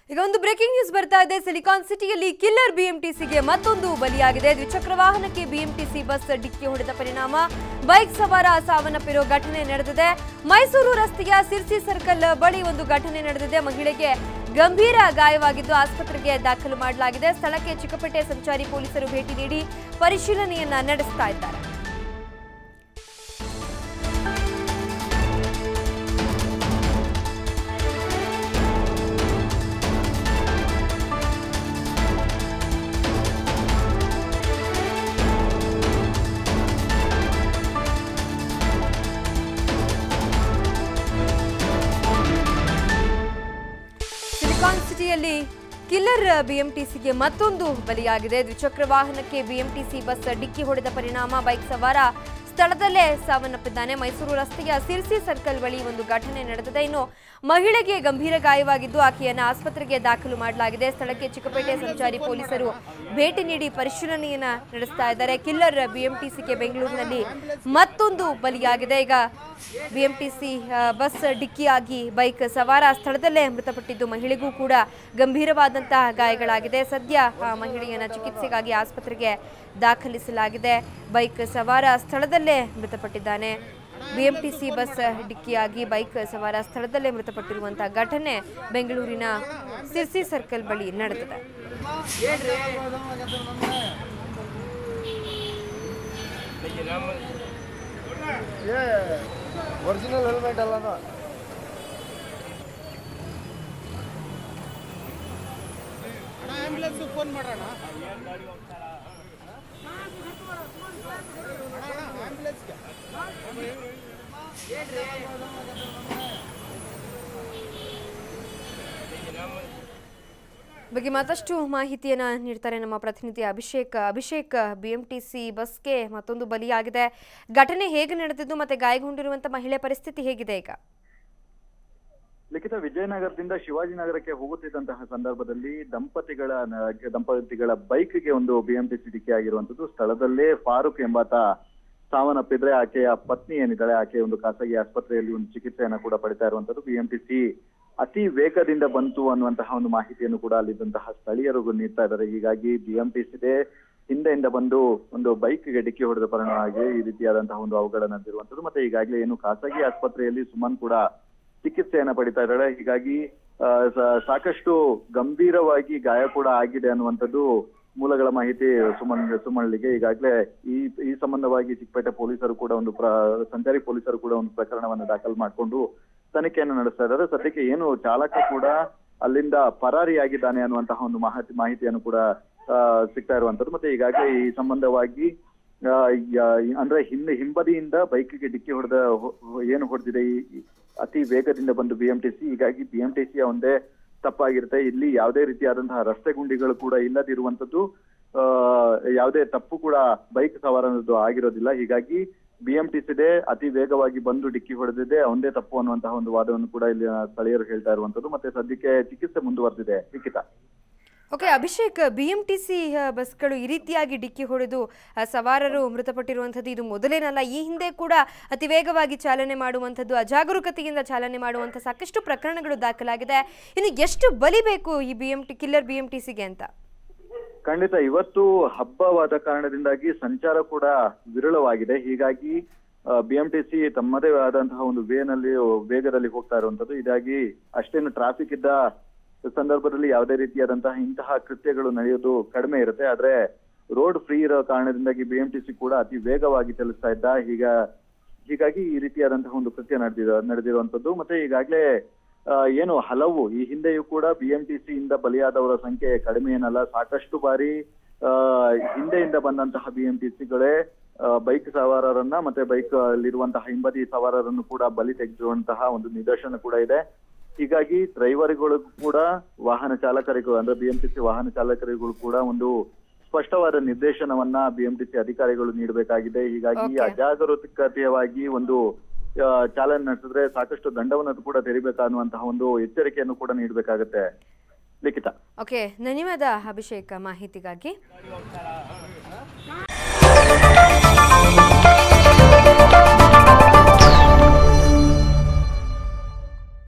ಈಗ ಒಂದು breaking news ಬರ್ತಾ ಇದೆ ಸಿಲಿಕಾನ್ ಸಿಟಿಯಲ್ಲಿ ಕಿಲ್ಲರ್ ಬಿಎಂಟಿಸಿಗೆ ಮತ್ತೊಂದು ಬಲಿಯಾಗಿದೆ ದ್ವಿಚಕ್ರ ವಾಹನಕ್ಕೆ ಬಿಎಂಟಿಸಿ ಬಸ್ ಡಿಕ್ಕಿ ಹೊಡೆದ ಪರಿಣಾಮ ಬೈಕ್ ಸವಾರ ಸಾವನ್ನಪ್ಪಿರೋ ಘಟನೆ ನಡೆದಿದೆ ಮೈಸೂರು ರಸ್ತೆಯ ಸಿರ್ಸಿ ಸರ್ಕಲ್ ಬಳಿ ಒಂದು ಘಟನೆ ನಡೆದಿದೆ ಮಹಿಳೆಗೆ ಗಂಭೀರ ಗಾಯವಾಗಿದ್ದು ಆಸ್ಪತ್ರೆಗೆ ದಾಖಲು ಮಾಡಲಾಗಿದೆ ಸ್ಥಳಕ್ಕೆ ಚಿಕ್ಕಪೇಟೆ ಸಂಚಾರಿ ಪೊಲೀಸರು ಭೇಟಿ ನೀಡಿ ಪರಿಶೀಲನೆಯನ್ನ ನಡೆಸ್ತಾ ಇದ್ದಾರೆ ಸಿಲಿಕಾನ್ ಸಿಟಿಯಲ್ಲಿ ಕಿಲ್ಲರ್ ಬಿಎಂಟಿಸಿಗೆ ಮತ್ತೊಂದು ಬಲಿಯಾಗಿದೆ ದ್ವಿಚಕ್ರ ವಾಹನಕ್ಕೆ ಬಿಎಂಟಿಸಿ ಬಸ್ ಡಿಕ್ಕಿ ಹೊಡೆದ ಪರಿಣಾಮ ಬೈಕ್ ಸವಾರ ಸ್ಥಳದಲ್ಲೇ ಸಾವನ್ನಪ್ಪಿದ್ದಾನೆ ಮೈಸೂರು ರಸ್ತೆಯ ಸಿರ್ಸಿ ಸರ್ಕಲ್ ಬಳಿ ಒಂದು ಘಟನೆ ನಡೆದಿದೆ ಇನ್ನು ಮಹಿಳೆಗೆ ಗಂಭೀರ ಗಾಯವಾಗಿದ್ದು ಆಕೆಯನ್ನು ಆಸ್ಪತ್ರೆಗೆ ದಾಖಲು ಮಾಡಲಾಗಿದೆ ಸ್ಥಳಕ್ಕೆ ಚಿಕ್ಕಪೇಟೆ ಸಂಚಾರಿ ಪೊಲೀಸರು ಭೇಟಿ ನೀಡಿ ಪರಿಶೀಲನೆಯನ್ನ ನಡೆಸ್ತಾ ಇದ್ದಾರೆ ಕಿಲ್ಲರ್ ಬಿಎಂಟಿಸಿಗೆ ಬೆಂಗಳೂರಿನಲ್ಲಿ ಮತ್ತೊಂದು ಬಲಿಯಾಗಿದೆ ಈಗ ಬಿಎಂಟಿಸಿ ಬಸ್ ಡಿಕ್ಕಿಯಾಗಿ ಬೈಕ್ ಸವಾರ ಸ್ಥಳದಲ್ಲೇ ಮೃತಪಟ್ಟಿದ್ದು ಮಹಿಳೆಗೂ ಕೂಡ ಗಂಭೀರವಾದಂತಹ ಗಾಯಗಳಾಗಿದೆ ಸದ್ಯ ಆ ಮಹಿಳೆಯನ್ನ ಚಿಕಿತ್ಸೆಗಾಗಿ ಆಸ್ಪತ್ರೆಗೆ ದಾಖಲಿಸಲಾಗಿದೆ ಬೈಕ್ ಸವಾರ ಸ್ಥಳದಲ್ಲೇ ಮೃತಪಟ್ಟಿದ್ದಾನೆ ಬಿಎಂಟಿಸಿ ಬಸ್ ಡಿಕ್ಕಿಯಾಗಿ ಬೈಕ್ ಸವಾರ ಸ್ಥಳದಲ್ಲೇ ಮೃತಪಟ್ಟಿರುವಂತಹ ಘಟನೆ ಬೆಂಗಳೂರಿನ ಸಿರ್ಸಿ ಸರ್ಕಲ್ ಬಳಿ ನಡೆದಿದೆ ಏ ಒರಿಜಿನಲ್ ಹೆಲ್ಮೆಟ್ ಅಲ್ಲನ ಆಂಬ್ಯುಲೆನ್ಸ್ ಫೋನ್ ಮಾಡೋಣ ಆಂಬ್ಯುಲೆನ್ಸ್ಗೆ ಬಗ್ಗೆ ಮತ್ತಷ್ಟು ಮಾಹಿತಿಯನ್ನ ನೀಡ್ತಾರೆ ನಮ್ಮ ಪ್ರತಿನಿಧಿ ಅಭಿಷೇಕ್ ಅಭಿಷೇಕ್ ಬಿಎಂಟಿಸಿ ಬಸ್ಗೆ ಮತ್ತೊಂದು ಬಲಿಯಾಗಿದೆ ಘಟನೆ ಹೇಗೆ ನಡೆದಿದ್ದು ಮತ್ತೆ ಗಾಯಗೊಂಡಿರುವಂತ ಮಹಿಳೆ ಪರಿಸ್ಥಿತಿ ಹೇಗಿದೆ ಈಗ ಲಿಖಿತ ವಿಜಯನಗರದಿಂದ ಶಿವಾಜಿನಗರಕ್ಕೆ ಹೋಗುತ್ತಿದ್ದಂತಹ ಸಂದರ್ಭದಲ್ಲಿ ದಂಪತಿಗಳ ನ- ದಂಪತಿಗಳ ಬೈಕ್ಗೆ ಒಂದು ಬಿಎಂಟಿಸಿ ಡಿಕ್ಕಿ ಆಗಿರುವಂತದ್ದು ಸ್ಥಳದಲ್ಲೇ ಫಾರೂಕ್ ಎಂಬಾತ ಸಾವನ್ನಪ್ಪಿದ್ರೆ ಆಕೆಯ ಪತ್ನಿ ಏನಿದ್ದಾಳೆ ಆಕೆ ಒಂದು ಖಾಸಗಿ ಆಸ್ಪತ್ರೆಯಲ್ಲಿ ಒಂದು ಚಿಕಿತ್ಸೆಯನ್ನ ಕೂಡ ಪಡಿತಾ ಇರುವಂತದ್ದು ಬಿಎಂಟಿಸಿ ಅತಿ ವೇಗದಿಂದ ಬಂತು ಅನ್ನುವಂತಹ ಒಂದು ಮಾಹಿತಿಯನ್ನು ಕೂಡ ಅಲ್ಲಿದ್ದಂತಹ ಸ್ಥಳೀಯರು ನೀಡ್ತಾ ಇದ್ದಾರೆ ಹೀಗಾಗಿ ಬಿಎಂಟಿಸಿದೆ ಹಿಂದೆಯಿಂದ ಬಂದು ಒಂದು ಬೈಕ್ಗೆ ಡಿಕ್ಕಿ ಹೊಡೆದ ಪರಿಣಾಮವಾಗಿ ಈ ರೀತಿಯಾದಂತಹ ಒಂದು ಅವಘಡ ನಡೆದಿರುವಂತದ್ದು ಮತ್ತೆ ಈಗಾಗಲೇ ಏನು ಖಾಸಗಿ ಆಸ್ಪತ್ರೆಯಲ್ಲಿ ಸುಮನ್ ಕೂಡ ಚಿಕಿತ್ಸೆಯನ್ನ ಪಡಿತಾ ಇದ್ದಾಳೆ ಹೀಗಾಗಿ ಆ, ಸ- ಸಾಕಷ್ಟು ಗಂಭೀರವಾಗಿ ಗಾಯ ಕೂಡ ಆಗಿದೆ ಅನ್ನುವಂಥದ್ದು ಮೂಲಗಳ ಮಾಹಿತಿ ಸುಮನ್ ಸುಮನ್ಳಿಗೆ ಈಗಾಗಲೇ ಈ ಈ ಸಂಬಂಧವಾಗಿ ಚಿಕ್ಕಪೇಟೆ ಪೊಲೀಸರು ಕೂಡ ಒಂದು ಪ್ರ ಸಂಚಾರಿ ಪೊಲೀಸರು ಕೂಡ ಒಂದು ಪ್ರಕರಣವನ್ನು ದಾಖಲು ಮಾಡಿಕೊಂಡು ತನಿಖೆಯನ್ನು ನಡೆಸ್ತಾ ಇದ್ದಾರೆ ಸದ್ಯಕ್ಕೆ ಏನು ಚಾಲಕ ಕೂಡ ಅಲ್ಲಿಂದ ಪರಾರಿಯಾಗಿದ್ದಾನೆ ಅನ್ನುವಂತಹ ಒಂದು ಮಾಹಿತಿ ಮಾಹಿತಿಯನ್ನು ಕೂಡ ಆ, ಸಿಗ್ತಾ ಇರುವಂತದ್ದು ಮತ್ತೆ ಈಗಾಗಲೇ ಈ ಸಂಬಂಧವಾಗಿ ಆ, ಯ- ಅಂದ್ರೆ ಹಿಂದೆ ಹಿಂಬದಿಯಿಂದ ಬೈಕ್ಗೆ ಡಿಕ್ಕಿ ಹೊಡೆದ ಏನು ಹೊಡೆದಿದೆ ಈ ಈ ಅತಿ ವೇಗದಿಂದ ಬಂದು ಬಿಎಂಟಿಸಿ ಹೀಗಾಗಿ ಬಿಎಂಟಿಸಿಯ ಒಂದೇ ತಪ್ಪಾಗಿರುತ್ತೆ ಇಲ್ಲಿ ಯಾವುದೇ ರೀತಿಯಾದಂತಹ ರಸ್ತೆ ಗುಂಡಿಗಳು ಕೂಡ ಇಲ್ಲದಿರುವಂತದ್ದು ಆ ಯಾವುದೇ ತಪ್ಪು ಕೂಡ ಬೈಕ್ ಸವಾರನದ್ದು ಆಗಿರೋದಿಲ್ಲ ಹೀಗಾಗಿ ಬಿಎಂಟಿಸಿದೆ ಅತಿ ವೇಗವಾಗಿ ಬಂದು ಡಿಕ್ಕಿ ಹೊಡೆದಿದೆ ಒಂದೇ ತಪ್ಪು ಅನ್ನುವಂತಹ ಒಂದು ವಾದವನ್ನು ಕೂಡ ಇಲ್ಲಿ ಸ್ಥಳೀಯರು ಹೇಳ್ತಾ ಇರುವಂತದ್ದು ಮತ್ತೆ ಸದ್ಯಕ್ಕೆ ಚಿಕಿತ್ಸೆ ಮುಂದುವರೆದಿದೆ ಲಿಖಿತ ಓಕೆ ಅಭಿಷೇಕ್ ಬಿಎಂಟಿಸಿ ಬಸ್ಗಳು ಈ ರೀತಿಯಾಗಿ ಡಿಕ್ಕಿ ಹೊಡೆದು ಆ, ಸವಾರರು ಮೃತಪಟ್ಟಿರುವಂಥದ್ದು ಇದು ಮೊದಲೇನಲ್ಲ ಈ ಹಿಂದೆ ಕೂಡ ಅತಿ ವೇಗವಾಗಿ ಚಾಲನೆ ಮಾಡುವಂಥದ್ದು ಅಜಾಗರೂಕತೆಯಿಂದ ಚಾಲನೆ ಮಾಡುವಂಥ ಸಾಕಷ್ಟು ಪ್ರಕರಣಗಳು ದಾಖಲಾಗಿದೆ ಇನ್ನು ಎಷ್ಟು ಬಲಿ ಬೇಕು ಈ B M T killer B M T ಸಿಗೆ ಅಂತ ಖಂಡಿತ ಇವತ್ತು ಹಬ್ಬವಾದ ಕಾರಣದಿಂದಾಗಿ ಸಂಚಾರ ಕೂಡ ವಿರಳವಾಗಿದೆ ಹೀಗಾಗಿ ಬಿಎಂಟಿಸಿ ತಮ್ಮದೇ ಆದಂತಹ ಒಂದು ವೇನಲ್ಲಿ ವೇಗದಲ್ಲಿ ಹೋಗ್ತಾ ಇರುವಂತದ್ದು ಇದಾಗಿ ಅಷ್ಟೇನು ಟ್ರಾಫಿಕ್ ಇದ್ದ ಸಂದರ್ಭದಲ್ಲಿ ಯಾವುದೇ ರೀತಿಯಾದಂತಹ ಇಂತಹ ಕೃತ್ಯಗಳು ನಡೆಯೋದು ಕಡಿಮೆ ಇರುತ್ತೆ ಆದ್ರೆ ರೋಡ್ ಫ್ರೀ ಇರೋ ಕಾರಣದಿಂದಾಗಿ ಬಿಎಂಟಿಸಿ ಕೂಡ ಅತಿ ವೇಗವಾಗಿ ಚಲಿಸ್ತಾ ಇದ್ದ ಈಗ ಹೀಗಾಗಿ ಈ ರೀತಿಯಾದಂತಹ ಒಂದು ಕೃತ್ಯ ನಡೆದಿರೋ ನಡೆದಿರುವಂತದ್ದು ಮತ್ತೆ ಈಗಾಗಲೇ ಆ, ಏನು ಹಲವು ಈ ಹಿಂದೆಯೂ ಕೂಡ ಬಿಎಂಟಿಸಿ ಇಂದ ಬಲಿಯಾದವರ ಸಂಖ್ಯೆ ಕಡಿಮೆ ಏನಲ್ಲ ಸಾಕಷ್ಟು ಬಾರಿ ಆ, ಹಿಂದೆಯಿಂದ ಬಂದಂತಹ ಬಿಎಂಟಿಸಿಗಳೇ ಬೈಕ್ ಸವಾರರನ್ನ ಮತ್ತೆ ಬೈಕ್ ಅಲ್ಲಿರುವಂತಹ ಹಿಂಬದಿ ಸವಾರರನ್ನು ಕೂಡ ಬಲಿ ತೆಗೆದಿರುವಂತಹ ಒಂದು ನಿದರ್ಶನ ಕೂಡ ಇದೆ ಹೀಗಾಗಿ ಡ್ರೈವರ್ಗಳು ಕೂಡ ವಾಹನ ಚಾಲಕರಿಗೂ ಅಂದ್ರೆ ಬಿಎಂಟಿಸಿ ವಾಹನ ಚಾಲಕರಿಗೂ ಕೂಡ ಒಂದು ಸ್ಪಷ್ಟವಾದ ನಿರ್ದೇಶನವನ್ನ ಬಿಎಂಟಿಸಿ ಅಧಿಕಾರಿಗಳು ನೀಡಬೇಕಾಗಿದೆ ಹೀಗಾಗಿ Okay. ಅಜಾಗರೂಕತೆಯಾಗಿ ಒಂದು ಆ, ಚಾಲನೆ ನಡೆಸಿದ್ರೆ ಸಾಕಷ್ಟು ದಂಡವನ್ನು ಕೂಡ ತೆರಿಬೇಕಾನ್ನುವಂತಹ ಒಂದು ಎಚ್ಚರಿಕೆಯನ್ನು ಕೂಡ ನೀಡಬೇಕಾಗತ್ತೆ ಲಿಖಿತ ಓಕೆ ಧನ್ಯವಾದ ಅಭಿಷೇಕ್ ಮಾಹಿತಿಗಾಗಿ